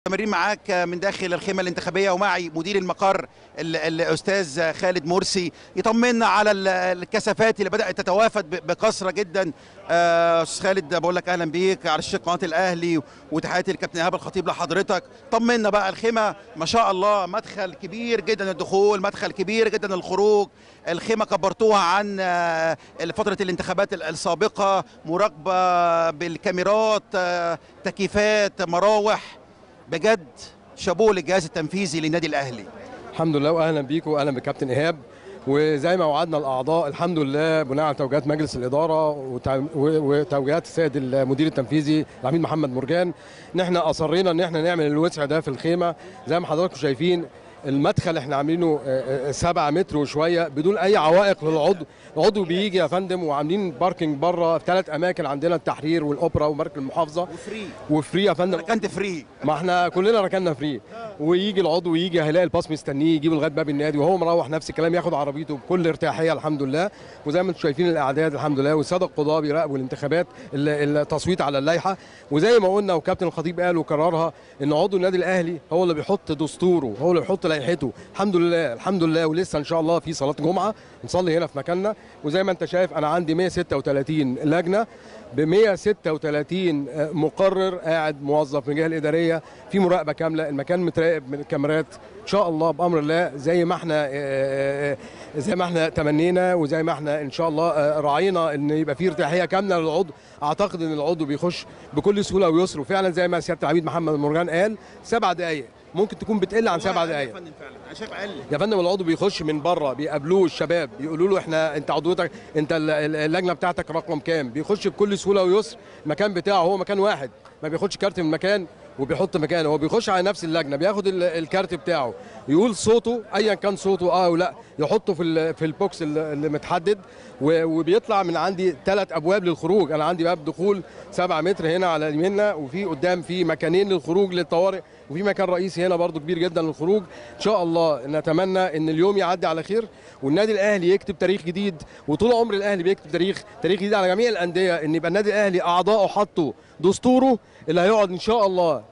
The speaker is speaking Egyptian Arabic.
مستمرين معاك من داخل الخيمه الانتخابيه ومعي مدير المقر ال- الاستاذ خالد مرسي يطمنا على ال- الكثافات اللي بدات تتوافد ب- بكثره جدا آه، استاذ خالد بقول لك اهلا بيك على الشيخ قناه الاهلي وتحياتي للكابتن ايهاب الخطيب لحضرتك طمنا بقى الخيمه ما شاء الله مدخل كبير جدا الدخول مدخل كبير جدا الخروج الخيمه كبرتوها عن آه، فتره الانتخابات ال- السابقه مراقبه بالكاميرات آه، تكييفات مراوح بجد شابوه للجهاز التنفيذي للنادي الاهلي الحمد لله واهلا بيكم واهلا بكابتن ايهاب وزي ما وعدنا الاعضاء الحمد لله بناء على توجيهات مجلس الاداره وتع- و- وتوجيهات السيد المدير التنفيذي العميد محمد مرجان ان احنا اصرينا ان احنا نعمل الوسع ده في الخيمه زي ما حضراتكم شايفين المدخل احنا عاملينه آه، آه، سبعة متر وشويه بدون اي عوائق للعضو العضو بيجي يا فندم وعاملين باركينج بره في ثلاث اماكن عندنا التحرير والاوبرا ومركز المحافظه وفري وفري يا فندم كانت فري ما احنا كلنا ركننا فري ويجي العضو ويجي هيلاقي الباص مستنيه يجيبه لغايه باب النادي وهو مروح نفس الكلام ياخد عربيته بكل ارتياحيه الحمد لله وزي ما انتم شايفين الاعداد الحمد لله والساده القضاه بيراقبوا الانتخابات ال- التصويت على اللائحه وزي ما قلنا وكابتن الخطيب قال وكررها ان عضو النادي الاهلي هو اللي بيحط دستوره هو اللي بيحط لائحته الحمد لله الحمد لله ولسه ان شاء الله في صلاه جمعه نصلي هنا في مكاننا وزي ما انت شايف انا عندي 136 لجنه ب 136 مقرر قاعد موظف من الجهه الاداريه في مراقبه كامله المكان متراقب من الكاميرات ان شاء الله بامر الله زي ما احنا آه، آه، زي ما احنا تمنينا وزي ما احنا ان شاء الله آه، راعينا ان يبقى في ارتياحيه كامله للعضو اعتقد ان العضو بيخش بكل سهوله ويسر وفعلا زي ما سياده العميد محمد مرجان قال سبع دقائق ممكن تكون بتقل عن سبع دقائق فعلا انا شايف اقل يا فندم العضو بيخش من بره بيقابلوه الشباب يقولوا له احنا انت عضوتك انت ال- ال- اللجنه بتاعتك رقم كام بيخش بكل سهوله ويسر المكان بتاعه هو مكان واحد ما بياخدش كارت من مكان وبيحط مكانه هو بيخش على نفس اللجنه بياخد ال- الكارت بتاعه يقول صوته ايا كان صوته اه او لا يحطه في ال- في البوكس اللي اللي متحدد و- وبيطلع من عندي ثلاث ابواب للخروج انا عندي باب دخول 7 متر هنا على يميننا وفي قدام في مكانين للخروج للطوارئ وفي مكان رئيسي هنا برضو كبير جدا للخروج ان شاء الله نتمنى ان اليوم يعدي على خير والنادي الاهلي يكتب تاريخ جديد وطول عمر الاهلي بيكتب تاريخ تاريخ جديد على جميع الانديه ان يبقى النادي الاهلي اعضائه حطوا دستوره اللي هيقعد ان شاء الله